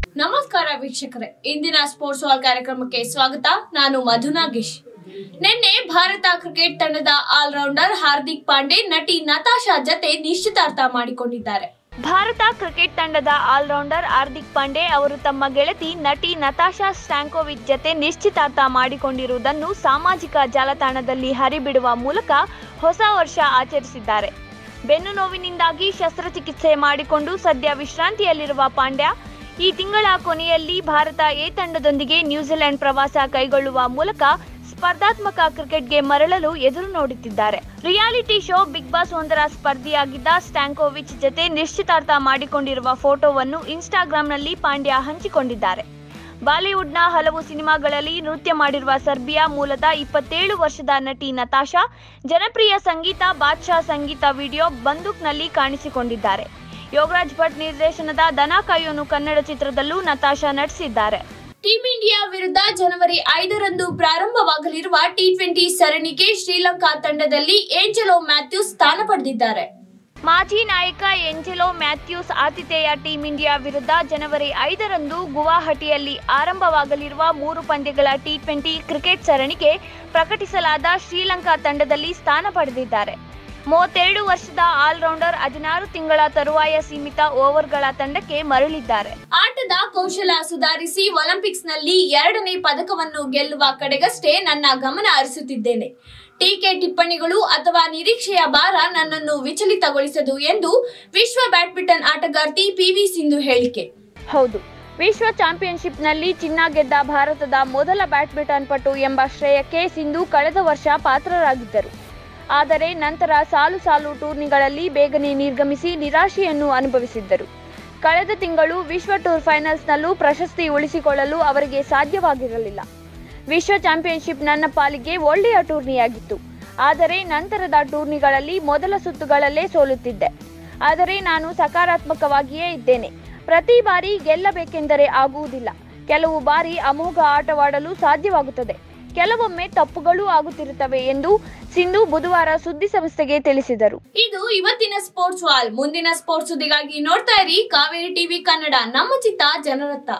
ನಮಸ್ಕಾರ ವೀಕ್ಷಕರೇ ಇಂದಿನ ಸ್ಪೋರ್ಟ್ಸ್ ವಾಲ್ ಕಾರ್ಯಕ್ರಮಕ್ಕೆ ಸ್ವಾಗತ ನಾನು ಮಧು ನಾಗೇಶ್ ನಿನ್ನೆ ಭಾರತ ಕ್ರಿಕೆಟ್ ತಂಡದ ಆಲ್ರೌಂಡರ್ ಹಾರ್ದಿಕ್ ಪಾಂಡೆ ನಟಿ ನತಾಶಾ ಜತೆ ನಿಶ್ಚಿತಾರ್ಥ ಮಾಡಿಕೊಂಡಿದ್ದಾರೆ ಭಾರತ ಕ್ರಿಕೆಟ್ ತಂಡದ ಆಲ್ರೌಂಡರ್ ಹಾರ್ದಿಕ್ ಪಾಂಡೆ ಅವರು ತಮ್ಮ ಗೆಳತಿ ನಟಿ ನತಾಶಾ ಸ್ಟ್ಯಾಂಕೋವಿಚ್ ಜತೆ ನಿಶ್ಚಿತಾರ್ಥ ಮಾಡಿಕೊಂಡಿರುವುದನ್ನು ಸಾಮಾಜಿಕ ಜಾಲತಾಣದಲ್ಲಿ ಹರಿಬಿಡುವ ಮೂಲಕ ಹೊಸ ವರ್ಷ ಆಚರಿಸಿದ್ದಾರೆ ಬೆನ್ನು ನೋವಿನಿಂದಾಗಿ ಶಸ್ತ್ರಚಿಕಿತ್ಸೆ ಮಾಡಿಕೊಂಡು ಸದ್ಯ ವಿಶ್ರಾಂತಿಯಲ್ಲಿರುವ ಪಾಂಡ್ಯ ಈ ತಿಂಗಳ ಕೊನೆಯಲ್ಲಿ ಭಾರತ ಎ ತಂಡದೊಂದಿಗೆ ನ್ಯೂಜಿಲೆಂಡ್ ಪ್ರವಾಸ ಕೈಗೊಳ್ಳುವ ಮೂಲಕ ಸ್ಪರ್ಧಾತ್ಮಕ ಕ್ರಿಕೆಟ್ಗೆ ಮರಳಲು ಎದುರು ನೋಡುತ್ತಿದ್ದಾರೆ ರಿಯಾಲಿಟಿ ಶೋ ಬಿಗ್ ಬಾಸ್ ಒಂದರ ಸ್ಪರ್ಧಿಯಾಗಿದ್ದ ಸ್ಟ್ಯಾಂಕೋವಿಚ್ ಜತೆ ನಿಶ್ಚಿತಾರ್ಥ ಮಾಡಿಕೊಂಡಿರುವ ಫೋಟೋವನ್ನು ಇನ್ಸ್ಟಾಗ್ರಾಂನಲ್ಲಿ ಪಾಂಡ್ಯ ಹಂಚಿಕೊಂಡಿದ್ದಾರೆ ಬಾಲಿವುಡ್ನ ಹಲವು ಸಿನಿಮಾಗಳಲ್ಲಿ ನೃತ್ಯ ಮಾಡಿರುವ ಸರ್ಬಿಯಾ ಮೂಲದ ಇಪ್ಪತ್ತೇಳು ವರ್ಷದ ನಟಿ ನತಾಶಾ ಜನಪ್ರಿಯ ಸಂಗೀತ ಬಾದ್ಶಾ ಸಂಗೀತ ವಿಡಿಯೋ ಬಂದೂಕ್ನಲ್ಲಿ ಕಾಣಿಸಿಕೊಂಡಿದ್ದಾರೆ ಯೋಗರಾಜ್ ಭಟ್ ನಿರ್ದೇಶನದ ದನ ಕಾಯೋನು ಕನ್ನಡ ಚಿತ್ರದಲ್ಲೂ ನತಾಶಾ ನಟಿಸಿದ್ದಾರೆ ಟೀಂ ಇಂಡಿಯಾ ವಿರುದ್ಧ ಜನವರಿ ಐದರಂದು ಪ್ರಾರಂಭವಾಗಲಿರುವ ಟಿ ಟ್ವೆಂಟಿ ಸರಣಿಗೆ ಶ್ರೀಲಂಕಾ ತಂಡದಲ್ಲಿ ಏಂಜೆಲೋ ಮ್ಯಾಥ್ಯೂಸ್ ಸ್ಥಾನ ಪಡೆದಿದ್ದಾರೆ ಮಾಜಿ ನಾಯಕ ಎಂಜೆಲೋ ಮ್ಯಾಥ್ಯೂಸ್ ಆತಿಥೇಯ ಟೀಂ ಇಂಡಿಯಾ ವಿರುದ್ಧ ಜನವರಿ ಐದರಂದು ಗುವಾಹಟಿಯಲ್ಲಿ ಆರಂಭವಾಗಲಿರುವ ಮೂರು ಪಂದ್ಯಗಳ ಟಿ ಟ್ವೆಂಟಿ ಕ್ರಿಕೆಟ್ ಸರಣಿಗೆ ಪ್ರಕಟಿಸಲಾದ ಶ್ರೀಲಂಕಾ ತಂಡದಲ್ಲಿ ಸ್ಥಾನ ಪಡೆದಿದ್ದಾರೆ ಮೂವತ್ತೆರಡು ವರ್ಷದ ಆಲ್ರೌಂಡರ್ ಹದಿನಾರು ತಿಂಗಳ ತರುವಾಯ ಸೀಮಿತ ಓವರ್ಗಳ ತಂಡಕ್ಕೆ ಮರಳಿದ್ದಾರೆ ಆಟದ ಕೌಶಲ ಸುಧಾರಿಸಿ ಒಲಿಂಪಿಕ್ಸ್ನಲ್ಲಿ ಎರಡನೇ ಪದಕವನ್ನು ಗೆಲ್ಲುವ ಕಡೆಗಷ್ಟೇ ನನ್ನ ಗಮನ ಹರಿಸುತ್ತಿದ್ದೇನೆ ಟೀಕೆ ಟಿಪ್ಪಣಿಗಳು ಅಥವಾ ನಿರೀಕ್ಷೆಯ ಭಾರ ನನ್ನನ್ನು ವಿಚಲಿತಗೊಳಿಸದು ಎಂದು ವಿಶ್ವ ಬ್ಯಾಡ್ಮಿಂಟನ್ ಆಟಗಾರ್ತಿ ಪಿವಿ ಸಿಂಧು ಹೇಳಿಕೆ ಹೌದು ವಿಶ್ವ ಚಾಂಪಿಯನ್ಶಿಪ್ನಲ್ಲಿ ಚಿನ್ನ ಗೆದ್ದ ಭಾರತದ ಮೊದಲ ಬ್ಯಾಡ್ಮಿಂಟನ್ ಪಟು ಎಂಬ ಶ್ರೇಯಕ್ಕೆ ಸಿಂಧು ಕಳೆದ ವರ್ಷ ಪಾತ್ರರಾಗಿದ್ದರು ಆದರೆ ನಂತರ ಸಾಲು ಸಾಲು ಟೂರ್ನಿಗಳಲ್ಲಿ ಬೇಗನೆ ನಿರ್ಗಮಿಸಿ ನಿರಾಶೆಯನ್ನು ಅನುಭವಿಸಿದ್ದರು ಕಳೆದ ತಿಂಗಳು ವಿಶ್ವ ಟೂರ್ ಫೈನಲ್ಸ್ನಲ್ಲೂ ಪ್ರಶಸ್ತಿ ಉಳಿಸಿಕೊಳ್ಳಲು ಅವರಿಗೆ ಸಾಧ್ಯವಾಗಿರಲಿಲ್ಲ ವಿಶ್ವ ಚಾಂಪಿಯನ್ಶಿಪ್ ನನ್ನ ಪಾಲಿಗೆ ಒಳ್ಳೆಯ ಟೂರ್ನಿಯಾಗಿತ್ತು ಆದರೆ ನಂತರದ ಟೂರ್ನಿಗಳಲ್ಲಿ ಮೊದಲ ಸುತ್ತುಗಳಲ್ಲೇ ಸೋಲುತ್ತಿದ್ದೆ ಆದರೆ ನಾನು ಸಕಾರಾತ್ಮಕವಾಗಿಯೇ ಇದ್ದೇನೆ ಪ್ರತಿ ಬಾರಿ ಗೆಲ್ಲಬೇಕೆಂದರೆ ಆಗುವುದಿಲ್ಲ ಕೆಲವು ಬಾರಿ ಅಮೋಘ ಆಟವಾಡಲು ಸಾಧ್ಯವಾಗುತ್ತದೆ ಕೆಲವೊಮ್ಮೆ ತಪ್ಪುಗಳು ಆಗುತ್ತಿರುತ್ತವೆ ಎಂದು ಸಿಂಧು ಬುಧವಾರ ಸುದ್ದಿ ಸಂಸ್ಥೆಗೆ ತಿಳಿಸಿದರು ಇದು ಇವತ್ತಿನ ಸ್ಪೋರ್ಟ್ಸ್ ವಾಲ್ ಮುಂದಿನ ಸ್ಪೋರ್ಟ್ಸ್ ಸುದ್ದಿಗಾಗಿ ನೋಡ್ತಾ ಇರಿ ಕಾವೇರಿ ಟಿವಿ ಕನ್ನಡ ನಮ್ಮ ಚಿತ್ತ ಜನರತ್ತ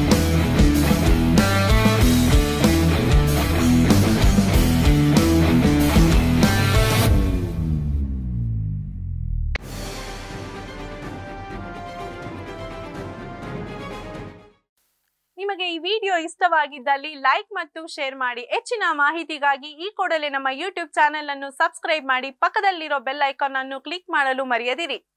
ನಿಮಗೆ ಈ ವಿಡಿಯೋ ಇಷ್ಟವಾಗಿದ್ದಲ್ಲಿ ಲೈಕ್ ಮತ್ತು ಶೇರ್ ಮಾಡಿ ಹೆಚ್ಚಿನ ಮಾಹಿತಿಗಾಗಿ ಈ ಕೂಡಲೇ ನಮ್ಮ ಯೂಟ್ಯೂಬ್ ಚಾನೆಲ್ ಅನ್ನು ಸಬ್ಸ್ಕ್ರೈಬ್ ಮಾಡಿ ಪಕ್ಕದಲ್ಲಿರೋ ಬೆಲ್ ಐಕಾನ್ ಅನ್ನು ಕ್ಲಿಕ್ ಮಾಡಲು ಮರೆಯದಿರಿ